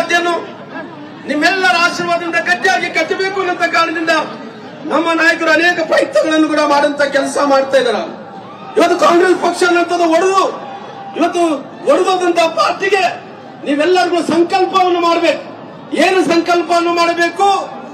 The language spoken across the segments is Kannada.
ಪಾರ್ಟಿಯನ್ನು ನಿಮ್ಮೆಲ್ಲರ ಆಶೀರ್ವಾದದಿಂದ ಗಟ್ಟಿಯಾಗಿ ಕಟ್ಟಬೇಕು ಅನ್ನೋ ಕಾರಣದಿಂದ ನಮ್ಮ ನಾಯಕರು ಅನೇಕ ಪ್ರಯತ್ನಗಳನ್ನು ಕೂಡ ಮಾಡುವಂತ ಕೆಲಸ ಮಾಡ್ತಾ ಇದ್ದಾರೆ ಇವತ್ತು ಕಾಂಗ್ರೆಸ್ ಪಕ್ಷ ಅನ್ನೋಂಥದ್ದು ಒಡೆದು ಇವತ್ತು ಒಡೆದಂತ ಪಾರ್ಟಿಗೆ ನೀವೆಲ್ಲರಿಗೂ ಸಂಕಲ್ಪವನ್ನು ಮಾಡಬೇಕು ಏನು ಸಂಕಲ್ಪವನ್ನು ಮಾಡಬೇಕು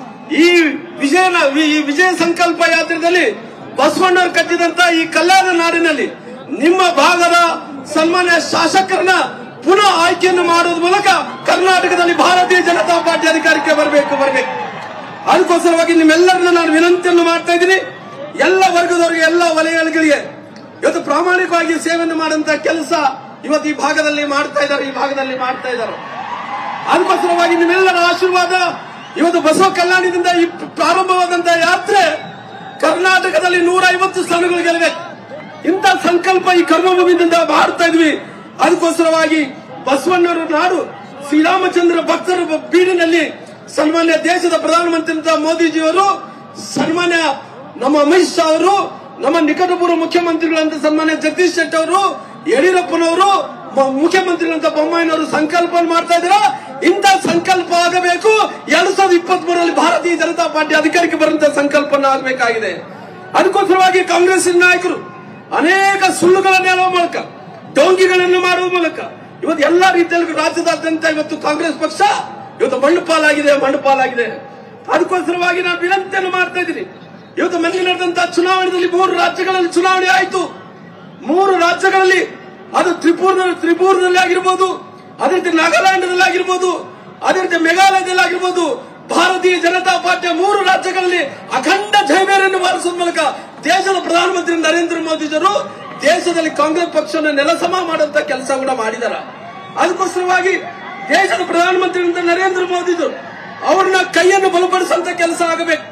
ಈ ವಿಜಯನ ಈ ವಿಜಯ ಸಂಕಲ್ಪ ಯಾತ್ರೆಯಲ್ಲಿ ಬಸವಣ್ಣರು ಕಟ್ಟಿದಂತ ಈ ಕಲ್ಯಾಣ ನಾಡಿನಲ್ಲಿ ನಿಮ್ಮ ಭಾಗದ ಸನ್ಮಾನ್ಯ ಶಾಸಕರನ್ನ ಪುನಃ ಆಯ್ಕೆಯನ್ನು ಮಾಡುವ ಮೂಲಕ ಕರ್ನಾಟಕದಲ್ಲಿ ಭಾರತೀಯ ಜನತಾ ಪಾರ್ಟಿ ಅಧಿಕಾರಕ್ಕೆ ಬರಬೇಕು ಬರಬೇಕು ಅದಕ್ಕೋಸ್ಕರವಾಗಿ ನಿಮ್ಮೆಲ್ಲರನ್ನ ನಾನು ವಿನಂತಿಯನ್ನು ಮಾಡ್ತಾ ಇದ್ದೀನಿ ಎಲ್ಲ ವರ್ಗದವರಿಗೆ ಎಲ್ಲ ವಲಯಗಳಿಗೆ ಇವತ್ತು ಪ್ರಾಮಾಣಿಕವಾಗಿ ಸೇವೆಯನ್ನು ಮಾಡುವಂತ ಕೆಲಸ ಇವತ್ತು ಈ ಭಾಗದಲ್ಲಿ ಮಾಡ್ತಾ ಇದ್ದಾರೆ ಈ ಭಾಗದಲ್ಲಿ ಮಾಡ್ತಾ ಇದ್ದಾರೆ ಅದಕ್ಕೋಸ್ಕರವಾಗಿ ನಿಮ್ಮೆಲ್ಲರ ಆಶೀರ್ವಾದ ಇವತ್ತು ಬಸವ ಕಲ್ಯಾಣದಿಂದ ಈ ಪ್ರಾರಂಭವಾದಂತ ಯಾತ್ರೆ ಕರ್ನಾಟಕದಲ್ಲಿ ನೂರ ಐವತ್ತು ಸ್ಥಾನಗಳು ಗೆಲ್ಲಬೇಕು ಇಂಥ ಸಂಕಲ್ಪ ಈ ಕರ್ಮಭೂಮಿಯಿಂದ ಮಾಡ್ತಾ ಇದ್ವಿ ಅದಕ್ಕೋಸ್ಕರವಾಗಿ ಬಸವಣ್ಣವರ ನಾಡು ಶ್ರೀರಾಮಚಂದ್ರ ಭಕ್ತರ ಬೀಡಿನಲ್ಲಿ ಸನ್ಮಾನ್ಯ ದೇಶದ ಪ್ರಧಾನಮಂತ್ರಿ ಮೋದಿಜಿಯವರು ಸನ್ಮಾನ್ಯ ನಮ್ಮ ಅಮಿತ್ ಶಾ ಅವರು ನಮ್ಮ ನಿಕಟಪೂರ್ವ ಮುಖ್ಯಮಂತ್ರಿಗಳಂತ ಸನ್ಮಾನ್ಯ ಜಗದೀಶ್ ಶೆಟ್ಟಿ ಅವರು ಯಡಿಯೂರಪ್ಪನವರು ಮ- ಮುಖ್ಯಮಂತ್ರಿಗಳಂತ ಬೊಮ್ಮಾಯಿನವರು ಸಂಕಲ್ಪ ಮಾಡ್ತಾ ಇದ್ರ ಇಂಥ ಸಂಕಲ್ಪ ಆಗಬೇಕು ಎರಡ್ ಸಾವಿರದ ಇಪ್ಪತ್ತ್ ಮೂರರಲ್ಲಿ ಭಾರತೀಯ ಜನತಾ ಪಾರ್ಟಿ ಅಧಿಕಾರಕ್ಕೆ ಬರುವಂತ ಸಂಕಲ್ಪನ ಆಗಬೇಕಾಗಿದೆ ಅದಕ್ಕೋಸ್ಕರವಾಗಿ ಕಾಂಗ್ರೆಸ್ ನಾಯಕರು ಅನೇಕ ಸುಳ್ಳುಗಳನ್ನು ಹೇಳುವ ಮೂಲಕ ಡೋಂಗಿಗಳನ್ನು ಮಾಡುವ ಮೂಲಕ ಇವತ್ತು ಎಲ್ಲಾ ರೀತಿಯಲ್ಲಿ ರಾಜ್ಯದಾದ್ಯಂತ ಇವತ್ತು ಕಾಂಗ್ರೆಸ್ ಪಕ್ಷ ಇವತ್ತು ಮಣ್ಣು ಪಾಲಾಗಿದೆ ಮಣ್ಣು ಪಾಲಾಗಿದೆ ಅದಕ್ಕೋಸ್ಕರವಾಗಿ ನಾನು ವಿನಂತಿಯನ್ನು ಮಾಡ್ತಾ ಇದ್ದೀನಿ ಇವತ್ತು ಮೊನ್ನೆ ನಡೆದಂತಹ ಚುನಾವಣೆಯಲ್ಲಿ ಮೂರು ರಾಜ್ಯಗಳಲ್ಲಿ ಚುನಾವಣೆ ಆಯಿತು ಮೂರು ರಾಜ್ಯಗಳಲ್ಲಿ ಅದು ತ್ರಿಪುರದಲ್ಲಿ ತ್ರಿಪುರದಲ್ಲಿ ಆಗಿರ್ಬೋದು ಅದೇ ರೀತಿ ನಾಗಾಲ್ಯಾಂಡ್ನಲ್ಲಿ ಆಗಿರ್ಬೋದು ಅದೇ ರೀತಿ ಮೇಘಾಲಯದಲ್ಲಿ ಆಗಿರ್ಬೋದು ಭಾರತೀಯ ಜನತಾ ಪಾರ್ಟಿಯ ಮೂರು ರಾಜ್ಯಗಳಲ್ಲಿ ಅಖಂಡ ಜಯಬೇರನ್ನು ಬಾರಿಸುವ ಮೂಲಕ ದೇಶದ ಪ್ರಧಾನಮಂತ್ರಿ ನರೇಂದ್ರ ಮೋದಿಜರು ದೇಶದಲ್ಲಿ ಕಾಂಗ್ರೆಸ್ ಪಕ್ಷವನ್ನು ನೆಲಸಮ ಮಾಡುವಂತ ಕೆಲಸ ಕೂಡ ಮಾಡಿದಾರ ಅದಕ್ಕೋಸ್ಕರವಾಗಿ ದೇಶದ ಪ್ರಧಾನಮಂತ್ರಿ ನರೇಂದ್ರ ಮೋದಿಜರು ಅವ್ರನ್ನ ಕೈಯನ್ನು ಬಲಪಡಿಸುವಂತ ಕೆಲಸ ಆಗಬೇಕು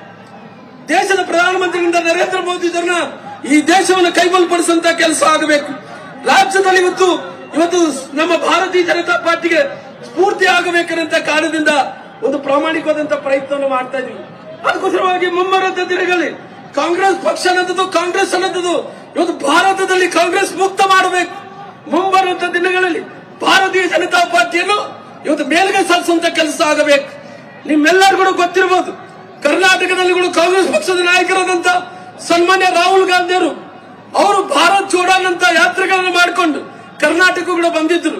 ದೇಶದ ಪ್ರಧಾನಮಂತ್ರಿಗಳಿಂದ ನರೇಂದ್ರ ಮೋದಿಜರನ್ನ ಈ ದೇಶವನ್ನು ಕೈಬಲಪಡಿಸುವಂತ ಕೆಲಸ ಆಗಬೇಕು ರಾಜ್ಯದಲ್ಲಿ ಇವತ್ತು ಇವತ್ತು ನಮ್ಮ ಭಾರತೀಯ ಜನತಾ ಪಾರ್ಟಿಗೆ ಸ್ಫೂರ್ತಿ ಆಗಬೇಕನ್ನಂತ ಕಾರಣದಿಂದ ಒಂದು ಪ್ರಾಮಾಣಿಕವಾದಂತ ಪ್ರಯತ್ನವನ್ನು ಮಾಡ್ತಾ ಇದೀವಿ ಅದಕ್ಕೋಸ್ಕರವಾಗಿ ಮುಂಬರುವ ದಿನಗಳಲ್ಲಿ ಕಾಂಗ್ರೆಸ್ ಪಕ್ಷ ಅನ್ನೋದು ಕಾಂಗ್ರೆಸ್ ಅನ್ನೋದು ಇವತ್ತು ಭಾರತದಲ್ಲಿ ಕಾಂಗ್ರೆಸ್ ಮುಕ್ತ ಮಾಡಬೇಕು ಮುಂಬರುವಂತ ದಿನಗಳಲ್ಲಿ ಭಾರತೀಯ ಜನತಾ ಪಾರ್ಟಿಯನ್ನು ಇವತ್ತು ಮೇಲ್ಗೆ ಸಾಧಿಸುವಂತ ಕೆಲಸ ಆಗಬೇಕು ನಿಮ್ಮೆಲ್ಲರಿಗೂ ಕೂಡ ಗೊತ್ತಿರಬಹುದು ಕರ್ನಾಟಕದಲ್ಲಿ ಕೂಡ ಕಾಂಗ್ರೆಸ್ ಪಕ್ಷದ ನಾಯಕರಾದಂತ ಸನ್ಮಾನ್ಯ ರಾಹುಲ್ ಗಾಂಧಿ ಅವರು ಅವರು ಭಾರತ್ ಜೋಡಾನ್ ಅಂತ ಯಾತ್ರೆಗಳನ್ನು ಮಾಡಿಕೊಂಡು ಕರ್ನಾಟಕ ಕೂಡ ಬಂದಿದ್ರು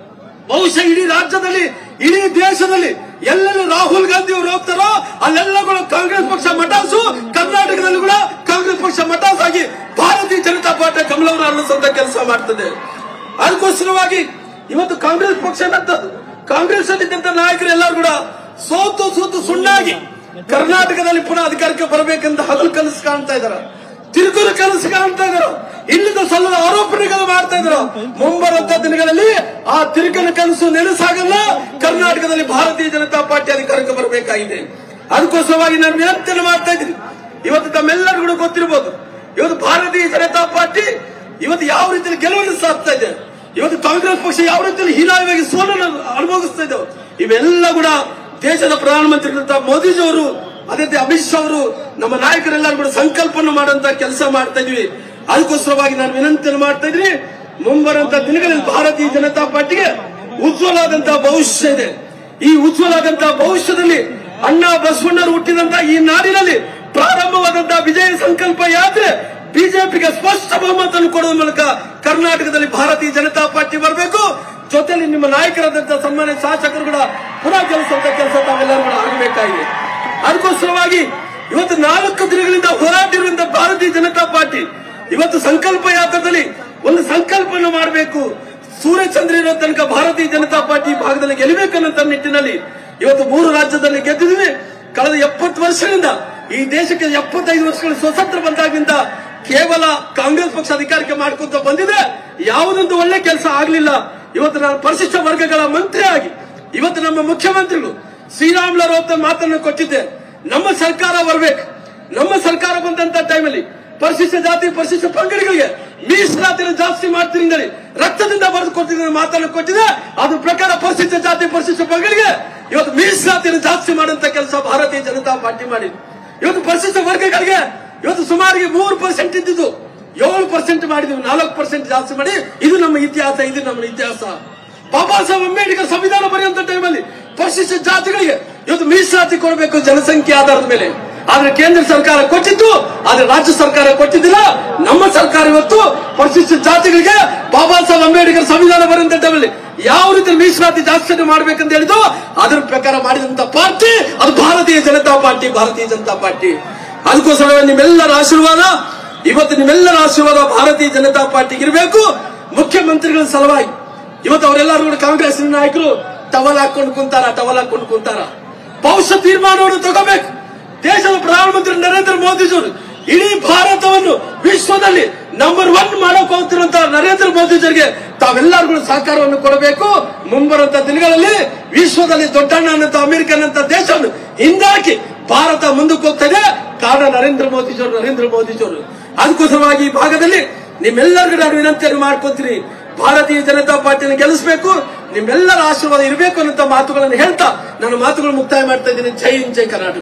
ಬಹುಶಃ ಇಡೀ ರಾಜ್ಯದಲ್ಲಿ ಇಡೀ ದೇಶದಲ್ಲಿ ಎಲ್ಲೆಲ್ಲಿ ರಾಹುಲ್ ಗಾಂಧಿ ಅವರು ಹೋಗ್ತಾರೋ ಅಲ್ಲೆಲ್ಲ ಕೂಡ ಕಾಂಗ್ರೆಸ್ ಪಕ್ಷ ಮಟಾಸು ಕರ್ನಾಟಕದಲ್ಲಿ ಕೂಡ ಕಾಂಗ್ರೆಸ್ ಪಕ್ಷ ಮಟಾಸ್ ಆಗಿ ಭಾರತೀಯ ಜನತಾ ಪಾರ್ಟಿ ಕಮಲವರು ಅರಳಿಸುವಂತ ಕೆಲಸ ಮಾಡ್ತದೆ ಅದಕ್ಕೋಸ್ಕರವಾಗಿ ಇವತ್ತು ಕಾಂಗ್ರೆಸ್ ಪಕ್ಷ ಅನ್ನಂಥದ್ದು ಕಾಂಗ್ರೆಸ್ ಅಲ್ಲಿದ್ದಂತ ನಾಯಕರು ಎಲ್ಲರೂ ಕೂಡ ಸೋತು ಸೋತು ಸುಣ್ಣಾಗಿ ಕರ್ನಾಟಕದಲ್ಲಿ ಪುನಃ ಅಧಿಕಾರಕ್ಕೆ ಬರಬೇಕಂತ ಹಗಲು ಕನಸು ಕಾಣ್ತಾ ಇದಾರೆ ತಿರುಗುರು ಕನಸು ಕಾಣ್ತಾ ಇದ್ರು ಇಲ್ಲಿಂದ ಸಲ್ಲದ ಆರೋಪಣೆಗಳು ಮಾಡ್ತಾ ಇದ್ರು ಮುಂಬರುವಂತ ದಿನಗಳಲ್ಲಿ ಆ ತಿರುಗನ ಕನಸು ನೆನಸಾಗಲ್ಲ ಕರ್ನಾಟಕದಲ್ಲಿ ಭಾರತೀಯ ಜನತಾ ಪಾರ್ಟಿ ಅಧಿಕಾರಕ್ಕೆ ಬರಬೇಕಾಗಿದೆ ಅದಕ್ಕೋಸ್ಕರವಾಗಿ ನಾನು ವಿನಂತಿಯನ್ನು ಮಾಡ್ತಾ ಇದ್ದೀನಿ ಇವತ್ತು ತಮ್ಮೆಲ್ಲರಿಗೂ ಕೂಡ ಗೊತ್ತಿರಬಹುದು ಇವತ್ತು ಭಾರತೀಯ ಜನತಾ ಪಾರ್ಟಿ ಇವತ್ತು ಯಾವ ರೀತಿಯಲ್ಲಿ ಗೆಲುವನ್ನು ಸಾಧಿಸ್ತಾ ಇದೆ ಇವತ್ತು ಕಾಂಗ್ರೆಸ್ ಪಕ್ಷ ಯಾವ ರೀತಿಯಲ್ಲಿ ಹೀನಾಯವಾಗಿ ಸೋಲನ್ನು ಅನುಭವಿಸ್ತಾ ಇದ್ದಾವೆ ಇವೆಲ್ಲ ಕೂಡ ದೇಶದ ಪ್ರಧಾನಮಂತ್ರಿಗಳಂತ ಮೋದಿಜಿ ಅವರು ಅದೇ ರೀತಿ ಅಮಿತ್ ಶಾ ಅವರು ನಮ್ಮ ನಾಯಕರೆಲ್ಲರೂ ಕೂಡ ಸಂಕಲ್ಪವನ್ನು ಮಾಡುವಂತ ಕೆಲಸ ಮಾಡ್ತಾ ಇದೀವಿ ಅದಕ್ಕೋಸ್ಕರವಾಗಿ ನಾನು ವಿನಂತಿಯನ್ನು ಮಾಡ್ತಾ ಇದ್ದೀನಿ ಮುಂಬರುವಂತ ದಿನಗಳಲ್ಲಿ ಭಾರತೀಯ ಜನತಾ ಪಾರ್ಟಿಗೆ ಉಜ್ವಲವಾದಂತಹ ಭವಿಷ್ಯ ಇದೆ ಈ ಉಜ್ವಲವಾದಂತಹ ಭವಿಷ್ಯದಲ್ಲಿ ಅಣ್ಣ ಬಸವಣ್ಣರು ಹುಟ್ಟಿದಂತಹ ಈ ನಾಡಿನಲ್ಲಿ ಪ್ರಾರಂಭವಾದಂತಹ ವಿಜಯ ಸಂಕಲ್ಪ ಯಾತ್ರೆ ಬಿಜೆಪಿಗೆ ಸ್ಪಷ್ಟ ಬಹುಮತವನ್ನು ಕೊಡುವ ಮೂಲಕ ಕರ್ನಾಟಕದಲ್ಲಿ ಭಾರತೀಯ ಜನತಾ ಪಾರ್ಟಿ ಬರಬೇಕು ಜೊತೆಲಿ ನಿಮ್ಮ ನಾಯಕರಾದಂತಹ ಸನ್ಮಾನ್ಯ ಶಾಸಕರು ಕೂಡ ಪುನಃ ಗೆಲ್ಲಿಸುವಂತ ಕೆಲಸ ತಾವೆಲ್ಲರೂ ಕೂಡ ಆಗಬೇಕಾಗಿದೆ ಅದಕ್ಕೋಸ್ಕರವಾಗಿ ಇವತ್ತು ನಾಲ್ಕು ದಿನಗಳಿಂದ ಹೋರಾಟಿರುವಂತಹ ಭಾರತೀಯ ಜನತಾ ಪಾರ್ಟಿ ಇವತ್ತು ಸಂಕಲ್ಪ ಯಾತ್ರದಲ್ಲಿ ಒಂದು ಸಂಕಲ್ಪವನ್ನು ಮಾಡಬೇಕು ಸೂರ್ಯಚಂದ್ರ ಇರೋ ತನಕ ಭಾರತೀಯ ಜನತಾ ಪಾರ್ಟಿ ಈ ಭಾಗದಲ್ಲಿ ಗೆಲ್ಲಬೇಕನ್ನಂತ ನಿಟ್ಟಿನಲ್ಲಿ ಇವತ್ತು ಮೂರು ರಾಜ್ಯದಲ್ಲಿ ಗೆದ್ದಿದ್ವಿ ಕಳೆದ ಎಪ್ಪತ್ತು ವರ್ಷಗಳಿಂದ ಈ ದೇಶಕ್ಕೆ ಎಪ್ಪತ್ತೈದು ವರ್ಷಗಳ ಸ್ವತಂತ್ರ ಬಂದಾಗಿಂದ ಕೇವಲ ಕಾಂಗ್ರೆಸ್ ಪಕ್ಷ ಅಧಿಕಾರಕ್ಕೆ ಮಾಡ್ಕೊಂತ ಬಂದಿದೆ ಯಾವುದೊಂದು ಒಳ್ಳೆ ಕೆಲಸ ಆಗ್ಲಿಲ್ಲ ಇವತ್ತು ನಾನು ಪರಿಶಿಷ್ಟ ವರ್ಗಗಳ ಮಂತ್ರಿ ಆಗಿ ಇವತ್ತು ನಮ್ಮ ಮುಖ್ಯಮಂತ್ರಿಗಳು ಶ್ರೀರಾಮ್ಲರು ಅಂತ ಮಾತನ್ನು ಕೊಟ್ಟಿದ್ದೆ ನಮ್ಮ ಸರ್ಕಾರ ಬರಬೇಕು ನಮ್ಮ ಸರ್ಕಾರ ಬಂದಂತ ಟೈಮಲ್ಲಿ ಪರಿಶಿಷ್ಟ ಜಾತಿ ಪರಿಶಿಷ್ಟ ಪಂಗಡಗಳಿಗೆ ಮೀಸಲಾತಿನ ಜಾಸ್ತಿ ಮಾಡ್ತೀನಿ ಅಂತೇಳಿ ರಕ್ತದಿಂದ ಬರೆದು ಕೊಟ್ಟಿದ್ದ ಮಾತನ್ನು ಕೊಟ್ಟಿದೆ ಅದ್ರ ಪ್ರಕಾರ ಪರಿಶಿಷ್ಟ ಜಾತಿ ಪರಿಶಿಷ್ಟ ಪಂಗಡಿಗೆ ಇವತ್ತು ಮೀಸಲಾತಿನ ಜಾಸ್ತಿ ಮಾಡುವಂತ ಕೆಲಸ ಭಾರತೀಯ ಜನತಾ ಪಾರ್ಟಿ ಮಾಡಿದೆ ಇವತ್ತು ಪರಿಶಿಷ್ಟ ವರ್ಗಗಳಿಗೆ ಇವತ್ತು ಸುಮಾರಿಗೆ ಮೂರು ಪರ್ಸೆಂಟ್ ಇದ್ದಿದ್ದು ಏಳು ಪರ್ಸೆಂಟ್ ಮಾಡಿದ್ವಿ ನಾಲ್ಕು ಪರ್ಸೆಂಟ್ ಜಾಸ್ತಿ ಮಾಡಿ ಇದು ನಮ್ಮ ಇತಿಹಾಸ ಇದು ನಮ್ಮ ಇತಿಹಾಸ ಬಾಬಾ ಸಾಹೇಬ್ ಅಂಬೇಡ್ಕರ್ ಸಂವಿಧಾನ ಬರೆಯುವಂತ ಟೈಮಲ್ಲಿ ಪರಿಶಿಷ್ಟ ಜಾತಿಗಳಿಗೆ ಇವತ್ತು ಮೀಸಲಾತಿ ಕೊಡಬೇಕು ಜನಸಂಖ್ಯೆ ಆಧಾರದ ಮೇಲೆ ಆದ್ರೆ ಕೇಂದ್ರ ಸರ್ಕಾರ ಕೊಟ್ಟಿತ್ತು ಆದ್ರೆ ರಾಜ್ಯ ಸರ್ಕಾರ ಕೊಟ್ಟಿದ್ದಿಲ್ಲ ನಮ್ಮ ಸರ್ಕಾರ ಇವತ್ತು ಪರಿಶಿಷ್ಟ ಜಾತಿಗಳಿಗೆ ಬಾಬಾ ಸಾಹೇಬ್ ಅಂಬೇಡ್ಕರ್ ಸಂವಿಧಾನ ಬರೆದಂತಲ್ಲಿ ಯಾವ ರೀತಿ ಮೀಸಲಾತಿ ಜಾಸ್ತಿ ಮಾಡ್ಬೇಕಂತ ಹೇಳಿದ್ದು ಅದರ ಪ್ರಕಾರ ಮಾಡಿದಂತ ಪಾರ್ಟಿ ಅದು ಭಾರತೀಯ ಜನತಾ ಪಾರ್ಟಿ ಭಾರತೀಯ ಜನತಾ ಪಾರ್ಟಿ ಅದಕ್ಕೋಸ್ಕರ ನಿಮ್ಮೆಲ್ಲರ ಆಶೀರ್ವಾದ ಇವತ್ತು ನಿಮ್ಮೆಲ್ಲರ ಆಶೀರ್ವಾದ ಭಾರತೀಯ ಜನತಾ ಪಾರ್ಟಿಗೆ ಇರಬೇಕು ಮುಖ್ಯಮಂತ್ರಿಗಳ ಸಲುವಾಗಿ ಇವತ್ತು ಅವರೆಲ್ಲರೂ ಕೂಡ ಕಾಂಗ್ರೆಸ್ ನಾಯಕರು ಟವಲ್ ಹಾಕೊಂಡು ಕುಂತಾರ ಟವಲ್ ಹಾಕೊಂಡು ಕುಂತಾರ ಬಹುಶಃ ತೀರ್ಮಾನವನ್ನು ತಗೋಬೇಕು ದೇಶದ ಪ್ರಧಾನಮಂತ್ರಿ ನರೇಂದ್ರ ಮೋದಿಜಿಯವರು ಇಡೀ ಭಾರತವನ್ನು ವಿಶ್ವದಲ್ಲಿ ನಂಬರ್ ಒನ್ ಮಾಡಕ್ ಹೋಗ್ತಿರುವಂತ ನರೇಂದ್ರ ಮೋದಿಜಿಯವರಿಗೆ ತಾವೆಲ್ಲರೂ ಕೂಡ ಸಹಕಾರವನ್ನು ಕೊಡಬೇಕು ಮುಂಬರುವಂತ ದಿನಗಳಲ್ಲಿ ವಿಶ್ವದಲ್ಲಿ ದೊಡ್ಡಣ್ಣ ಅನ್ನಂತ ಅಮೆರಿಕನ್ ಅಂತ ದೇಶವನ್ನು ಹಿಂದಾಕಿ ಭಾರತ ಮುಂದಕ್ಕೆ ಹೋಗ್ತದೆ ಕಾರಣ ನರೇಂದ್ರ ಮೋದಿಜಿಯವರು ನರೇಂದ್ರ ಮೋದಿಜಿಯವರು ಅದಕ್ಕೋಸ್ಕರವಾಗಿ ಈ ಭಾಗದಲ್ಲಿ ನಿಮ್ಮೆಲ್ಲರಿಗೂ ನಾನು ವಿನಂತಿಯನ್ನು ಮಾಡ್ಕೊತೀನಿ ಭಾರತೀಯ ಜನತಾ ಪಾರ್ಟಿಯನ್ನು ಗೆಲ್ಲಿಸಬೇಕು ನಿಮ್ಮೆಲ್ಲರ ಆಶೀರ್ವಾದ ಇರಬೇಕು ಅನ್ನೋ ಮಾತುಗಳನ್ನು ಹೇಳ್ತಾ ನನ್ನ ಮಾತುಗಳು ಮುಕ್ತಾಯ ಮಾಡ್ತಾ ಇದ್ದೀನಿ ಜೈ ಹಿಂದ್ ಜೈ ಕರ್ನಾಟಕ